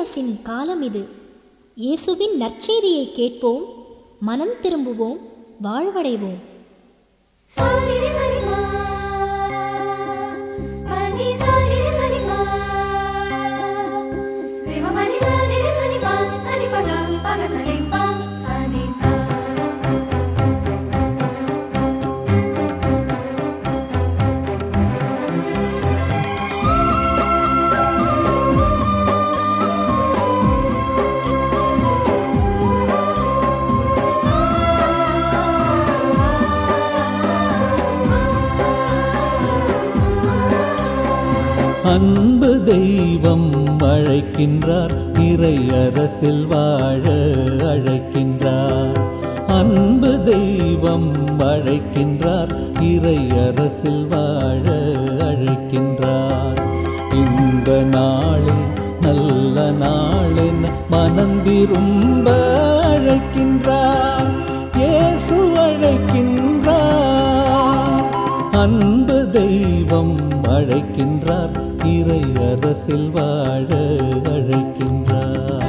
கிறிஸ்துமஸின் காலம் இது இயேசுவின் நற்செய்தியை கேட்போம் மனம் திரும்புவோம் வாழ்வடைவோம் சானிரி சனிமா பனி சானிரி சனிமா ரேம பனி சானிரி சனிமா சனி பக பக சனிப்பா சனி சா அன்பு தெய்வம் அழைக்கின்றார் இறை அரசில் வாழ அழைக்கின்றார் அன்பு தெய்வம் அழைக்கின்றார் இறை அரசில் வாழ அழைக்கின்றார் இந்த நாளில் நல்ல நாளென மனந்திரும்ப அழைக்கின்றார் இயேசு அழைக்கின்றார் அன்பு தெய்வம் அழைக்கின்றார் இறை அரசில் வாழ அழைக்கின்றார்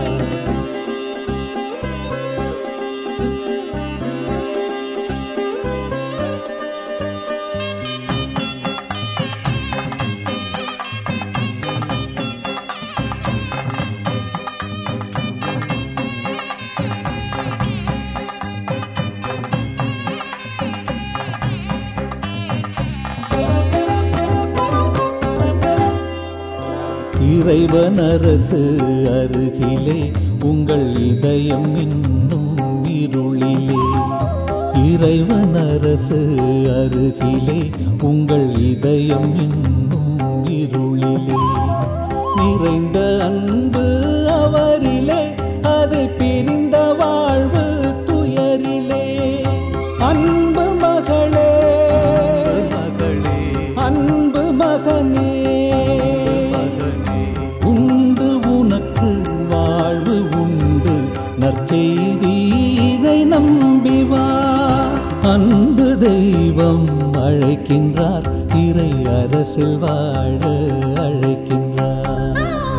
இறைவன் அரசு அருகிலே உங்கள் இதயம் இன்னும் இருளிலே இறைவன் அரசு அருகிலே உங்கள் இதயம் இன்னும் இருளிலே நிறைந்த அன்பு அவரிலே அது பிரிந்த வாழ்வு துயரிலே அன்பு மகளே மகளே அன்பு மகனே உண்டு உனக்கு வாழ்வு உண்டு நற்செய்தியை நம்பி வா அன்பு தெய்வம் அழைக்கின்றார் இறை அரசில் வாழ அழைக்கின்றார்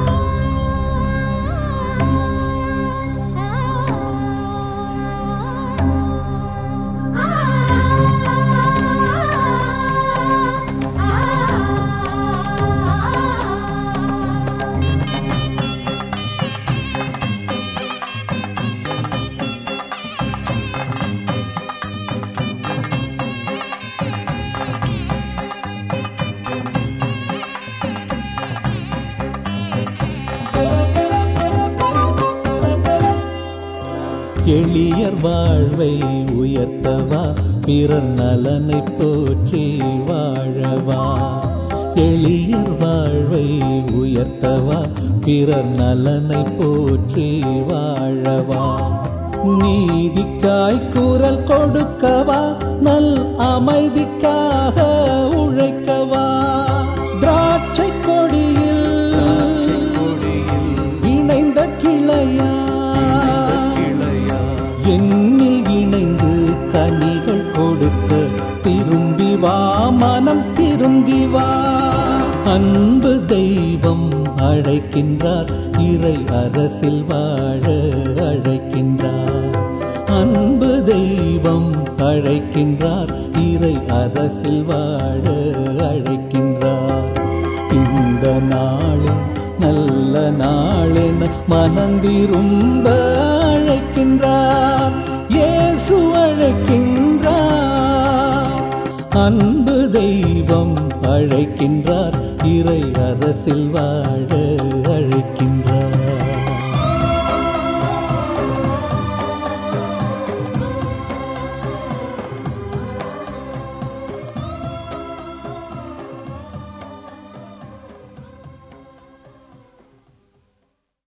எளியர் வாழ்வை உயர்த்தவா பிறர் நலனை போற்றி வாழவா எளியர் வாழ்வை உயர்த்தவா பிறர் நலனை போற்றி வாழவா நீதிக்காய் குரல் கொடுக்கவா நல் அமைதிக்காக உழைக்கவா திராட்சை கொடியில் இணைந்த கிளையா எண்ணில் இணைந்து கனிகள் கொடுக்க திரும்பி வா மனம் திரும்பி வா அன்பு தெய்வம் அழைக்கின்றார் இறை அரசில் வாழ அழைக்கின்றார் அன்பு தெய்வம் அழைக்கின்றார் இறை அரசில் வாழ அழைக்கின்றார் இந்த நாளில் நல்ல நாளென மனந்திரும்ப அழைக்கின்றார் இயேசு அழைக்கின்றார் அன்பு தெய்வம் அழைக்கின்றார் இறை அரசில் வாழ அழைக்கின்றார்